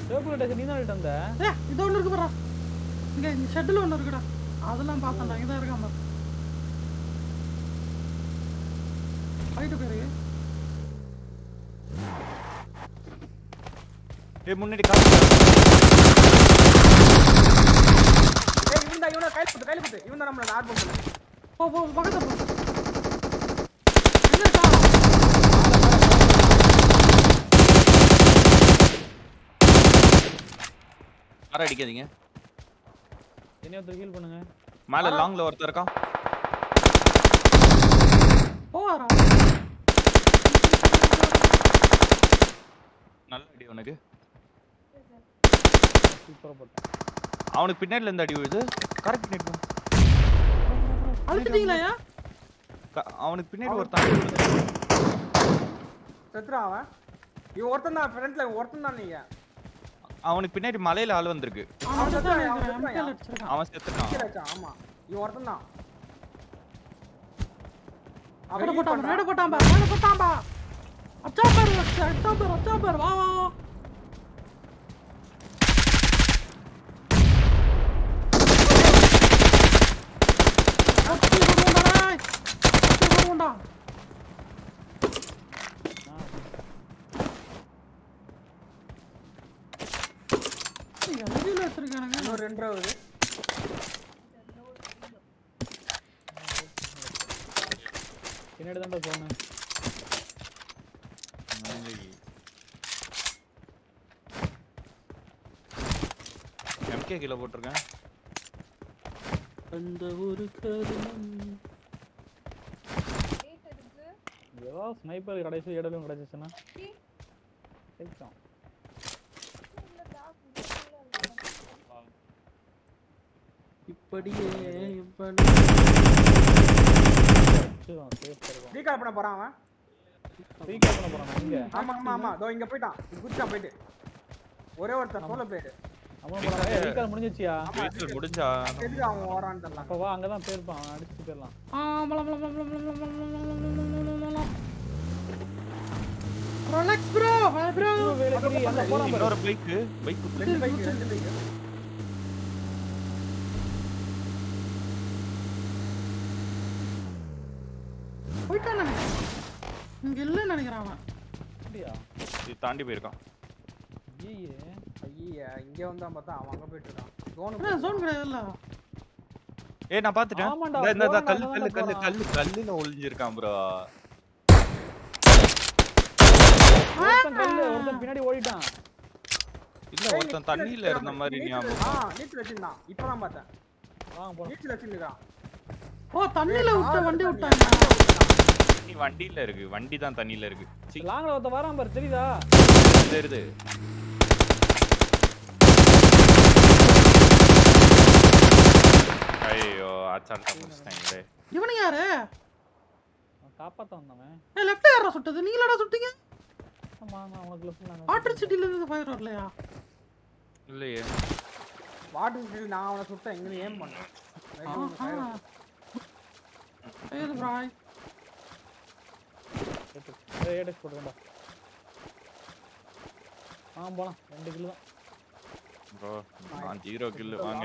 சிவப்பு டேஷன் நீ தான் எடுத்து வந்த ஏ இது ஒன்று இருக்கு பாரா இங்கே இங்கே ஷெட்டில் ஒன்று இருக்குடா அதெல்லாம் பார்த்தேன்டா இங்கே தான் இருக்காம போயிட்டு போயிரு ஏய் முன்னாடி காசு ஏய் இவன் தான் இவனை கையில் குத்து கையில் குத்து இவன் தான் நம்மள ஆட் பண்ணல போ போ பக்கத்துல போ என்னக்கா மரம் அடிக்காதீங்க என்ன ஒருத்தர் ஹீல் பண்ணுங்க மேல லாங்ல ஒருத்தர் இருக்கான் போவாரா நல்ல அடி உனக்கு சூப்பரா போட்டேன் அவனுக்கு பின்னாடில இருந்து அடி விழுது கரெக்ட் பின்னாடி போ. அழுத்திட்டீங்களா க- அவனுக்கு பின்னாடி ஒருத்தன் அடி விழுது. செத்துறான் அவன் இவன் ஒருத்தன் தான் ஃப்ரண்ட்ல ஒருத்தன் தான் நீங்க அவனுக்கு பின்னாடி மலையில ஆள் வந்திருக்கு அவன் தான் செத்துறான், இருக்கிறேன் அவன் எம்கேல அடிச்சிருக்கான் அவன் செத்துட்டான் கீழே வச்சான் ஆமா இவன் ஒருத்தன் தான் ரேடு போட்டான் ரேடு போட்டான் பாரு ரேடு போட்டான் பா அச்சா பாரு அச்சா பாரு அச்சா பாரு வா வா வா அச்சி போடுவோம்டா டேய். அச்சி போடுவோம்டா எவ்வளோ வச்சிருக்கானுங்க இன்னொரு ரெண்டு ரூபா வருது பின்னாடி தான்டா போனேன் எம்கே கீழே போட்டிருக்கேன் அந்த ஒரு கருமம் ஏதோ ஸ்னைப்பர் கடைசி இடலும் கிடைச்சிச்சுன்னா ஜெயிச்சோம். இப்படியே இப்படி வச்சிருவோம், safe ஆ இருக்கும். ரீகால் பண்ண போறான் அவன் Recall பண்ண போறானா இங்க? ஆமா ஆமா ஆமா இதோ இங்க போயிட்டான் குதிச்சான் போயிட்டு ஒரே ஒருத்தர் சோலோ போயிட்டு அவன் போறான். ஏய், recall முடிஞ்சிருச்சியா? வீட்டில் முடிஞ்சா எதுக்கு அவன் ஓரான்னு தெரியல அப்ப வா, அங்கதான் போயிருப்பான். அவன் அடிச்சுட்டு போயிடலாம். ஆ மலம் மலம் மலம் மலம் மலம் மலம் மலம் மலம் மலம் ரிலாக்ஸ் ப்ரோ ஹாய் ப்ரோ வேலைக்கு அங்க போறான் பாரு. இன்னொரு பைக்கு பைக் ரெண்டு பைக் ரெண்டு பைக் போயிட்டான் நினைக்கிறேன் இங்க இல்லைன்னு நினைக்கிறான் அவன் அப்படியா? தாண்டி போயிருக்கான் ஐயே. ஐயா இங்க வந்தான் பார்த்தா அவன் அங்க போயிட்டு இருக்கான் என்ன தோணு ஜோன் கிடையாதுல்ல ஏய் நான் பாத்துட்டேன் ஆமாண்டா, இந்த- இந்த இந்த போறான்டா, கல்லு அங்கதான்டா கல்லு கல்லு போறான். கல்லு கல்லுல ஒளிஞ்சிருக்கான் ப்ரோ ஒருத்தன் கல்லு, ஒருத்தன் பின்னாடி ஓடிட்டான் இல்ல ஒருத்தன் தண்ணியில இருந்த மாதிரி ஞாபகம் ஆ நீச்சல் வச்சிருந்தான் இப்பதான் பார்த்தேன் வாங்க போலாம் நீச்சல் வச்சிருக்கான் ஓ தண்ணியில விட்ட வண்டி விட்டாங்க நீ வண்டியில இருக்கு வண்டி தான் தண்ணியில இருக்கு சீ, லாங்ல ஒருத்தன் வரான் பாரு தெரியுதா தெரியுது ஐயோ அச்சாட்ட முடிச்சிட்டாங்களே இவனுங்க யாரு அவன் காப்பாத்த வந்தவன் ஏ லெஃப்ட் யாரா சுட்டது நீங்களாடா சுட்டீங்க ஆமா ஆமா உனக்கு லெஃப்ட் நாங்க வாட்டர் சிட்டில இருந்து ஃபயர் வரலையா இல்லையே வாட்டர் ஸ்டில் நான் அவனை சுட்டேன் எங்கன்னு ஏம் பண்ணேன் ஆஹா ஏது பிராய் ஏய் ஏடெக்ஸ் போட்டுக்கண்டா ஆ போலாம் ரெண்டு கிலோ தான் ப்ரோ நான் ஜீரோ கில்லு வாங்க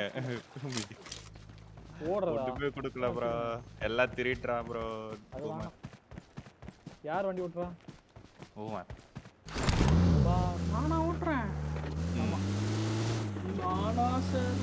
ஓடுறதா ஒண்ணுமே கொடுக்கல ப்ரோ எல்லாம் திருட்டுறா ப்ரோ அது வேணாம் யார் வண்டி ஓட்டுறா ஓவன் வா நானா ஓட்டுறேன் நானா சார்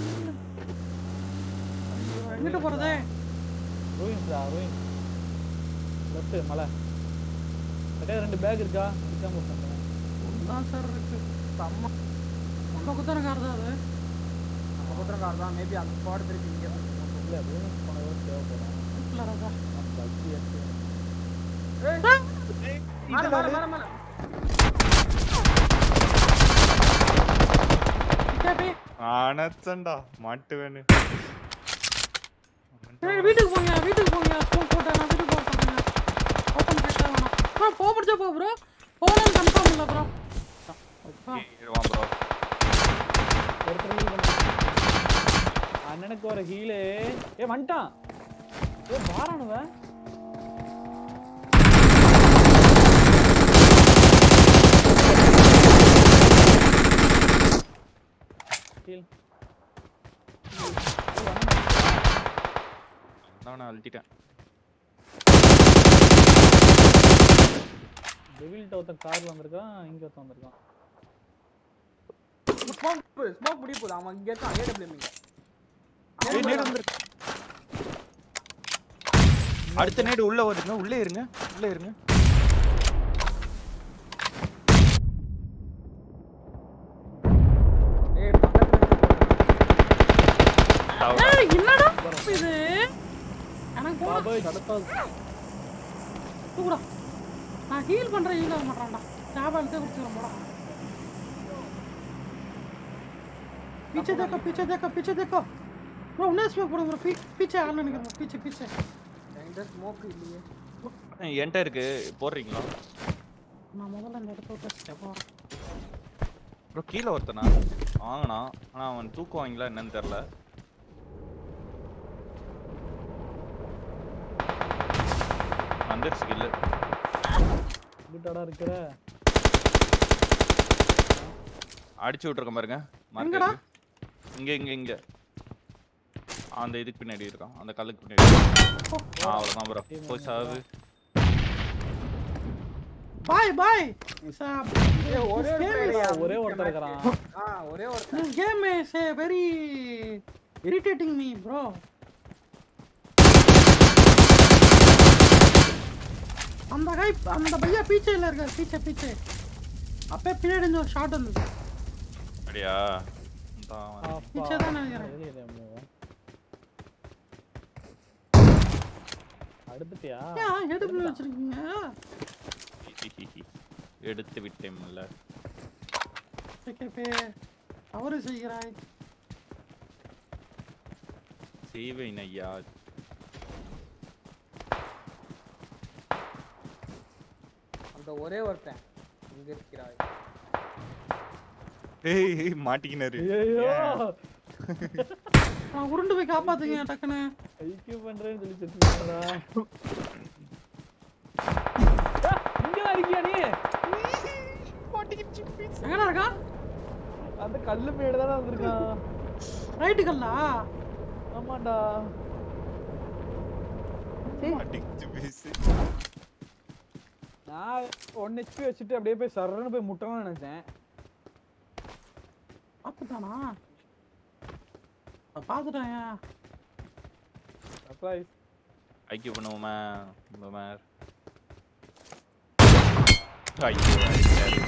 எங்கிட்ட போறதே ரோஹின்ஸ்டா ரோஹின் லெஃப்ட் மலை கிட்டே ரெண்டு பேக் இருக்கா இருக்காம போட்டேன் தான் சார் இருக்கு செம்ம நம்ம குத்தனக்கார தான் அது நம்ம குதிரக்கார் தான் மேபி அந்த ஸ்பாட் திருப்பி இங்க இல்லை ரோஹின்ஸ் போனதோ தேவைப்படும் இல்ல ராஜா பக்கி எடுத்து மேல மேல மேல மேல கேபி அனச்சண்டா மாட்டுவேன்னு ஏய் வீட்டுக்கு போங்க வீட்டுக்கு போங்க ஸ்கூல் போட்டேன் நான் வீட்டுக்கு போக போறேன் ஓப்பன் கேட்டா வேணாம் ப்ரோ போக முடிச்சா போ ப்ரோ போகணும்னு கன்ஃபார்ம் இல்லை ப்ரோ வா ப்ரோ ஒருத்தர் ஹீல் பண்ண அண்ணனுக்கு ஒரு ஹீலு ஏ வந்துட்டான் ஏ பாரானுவன் கீழ் நான் அழுத்திட்டேன் டெவில்ட்ட ஒருத்தன் கார்ல வந்திருக்கான் இங்க ஒருத்தன் வந்திருக்கான் ஸ்மோக் ஸ்மோக் முடிய போகுது அவன் இங்க இருக்கான் ஏடபிள்யூ இங்க ஏய், நேடு வந்திருக்கு. அடுத்த நேடு உள்ள வருங்க உள்ளே இருங்க உள்ளே இருங்க ஏய் பக்கத்துல Down. ஏய் என்னடா இது எனக்கு போனா பாபாய் கடத்தா தூக்குடா நான் ஹீல் பண்றேன் ஹீல் ஆக மாட்டான்டா ஞாபகம் எடுத்து குடிச்சிடும் போடா पीछे देखो पीछे देखो पीछे देखो ब्रो उन्हें इसमें पड़ो ब्रो पीछे आने निकल bro, पीछे पीछे என்கிட்ட ஸ்மோக் இல்லையே ஏய், என்கிட்ட இருக்கு போடுறீங்களா நான் முதல்ல இந்த இடத்த விட்டு ஸ்டெப் வரேன் ப்ரோ கீழே ஒருத்தனா வாங்கினா ஆனா அவன் தூக்குவாங்களா என்னன்னு தெரியல வந்துருச்சு கில்லு வீட்டாடா இருக்கிற அடிச்சு விட்டுருக்க பாருங்க mark எங்கடா? இருக்கு. இங்க இங்க இங்க அந்த இதுக்கு பின்னாடி இருக்கான் அந்த கல்லுக்கு பின்னாடி ஆ, அவ்வளவுதான் ப்ரோ போய் சாவு பாய் பாய் ஏய் ஒரே ஒரு player யா, ஒரே ஒருத்தன் இருக்கிறான் ஆ ஒரே ஒருத்தன் This game is a very irritating me, bro. அந்த கை அந்த பையா பீச்சையில் இருக்கார் பீச்சை பீச்சை அப்பே பின்னாடி இருந்து ஒரு ஷாட் வந்தது அப்படியா இந்தா அவன். பீச்சை தான் நினைக்கிறேன் தெரியல அம்மா. அடுத்துட்டியா ஏன் எடுப்பு வச்சிருக்கீங்க எடுத்து விட்டேன்ல கேப்பே தவறு செய்கிறாய் செய்வேன் ஐயா அந்த ஒரே ஒருத்தன் இங்க இருக்கிறாய் ஏய் ஏய், மாட்டிக்கினாரு ஐயோ நான் உருண்டு போய் காப்பாத்துங்க டக்குன்னு ஐக்கிய பண்றேன்னு சொல்லி செத்துடா இங்க இருக்கியா நீ எங்கடா இருக்கா அந்த கல்லு மேடு தானே வந்திருக்கான் ரைட்டு கல்லா ஆமாண்டா மாட்டிக்கிச்சு பேசு நான் ஒன் ஹெச்பி வச்சுட்டு அப்படியே போய் சர்றன்னு போய் முட்டணும்னு நினைச்சேன் பார்த்துட்டானா பார்த்துட்டான் சர்ப்ரைஸ் ஐக்கிய பண்ணுவோமா மேர் ஐயோ அடிச்சாரு.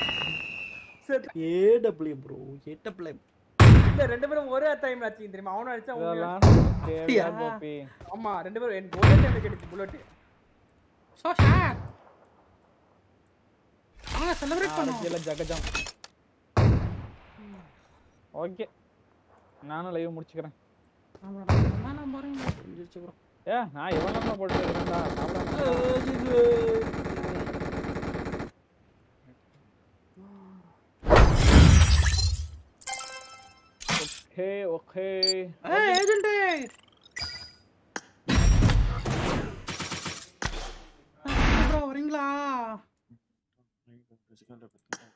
ஏடபிள்யூ ப்ரோ ஏடபிள்யூ இல்ல ரெண்டு பேரும் ஒரே டைம்ல அடிச்சு தெரியுமா அவனும் அடிச்சா உன்னையும் இதெல்லாம் தேவையா அப்படியா? கோபி ஆமா ரெண்டு பேரும் எனக்கு ஒரே டைம்ல கிடைச்சு புல்லட் ஸோ ஷேர் வாங்க செலிப்ரேட் பண்ணுவோம் அரசியல ஜகஜம் ஓகே நானும் லைவ் முடிச்சுக்கிறேன் நம்மளோட என்ன பாருங்க புரிஞ்சிருச்சு ப்ரோ ஏ நான் எவ்வளோ நேரம் போட்டு இருக்கேன்டா சாப்பிடாம ஓகே ஓகே ஏய் ஏஜென்ட்டே ப்ரோ வரீங்களா